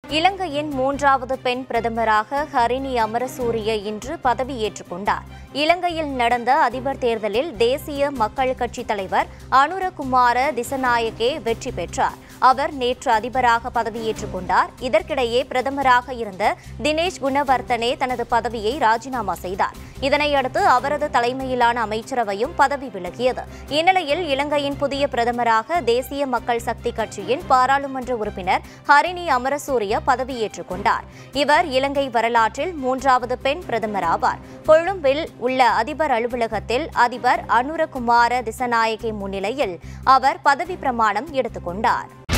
இலங்கையின் மூன்றாவது பெண் பிரதமராக ஹரிணி அமரசூரிய இன்று பதவியேற்றுக் கொண்டார் இலங்கையில் நடந்த அதிபர் தேர்தலில் தேசிய மக்கள் கட்சி தலைவர் அனுரகுமார திசநாயகே வெற்றி பெற்றார் அவர் நேற்று அதிபராக பதவியேற்றுக் கொண்டார் இதற்கிடையே பிரதமராக இருந்த தினேஷ் குணவர்த்தனே தனது பதவியை ராஜினாமா செய்தார் இதனையடுத்து அவரது தலைமையிலான அமைச்சரவையும் பதவி விலகியது இந்நிலையில் இலங்கையின் புதிய பிரதமராக தேசிய மக்கள் சக்தி கட்சியின் பாராளுமன்ற உறுப்பினர் ஹரிணி அமரசூரிய பதவியேற்றுக் கொண்டார் இவர் இலங்கை வரலாற்றில் மூன்றாவது பெண் பிரதமர் ஆவார் கொழும்பில் உள்ள அதிபர் அலுவலகத்தில் அதிபர் அனுரகுமார திசநாயகே முன்னிலையில் அவர் பதவி பிரமாணம் எடுத்துக் கொண்டார்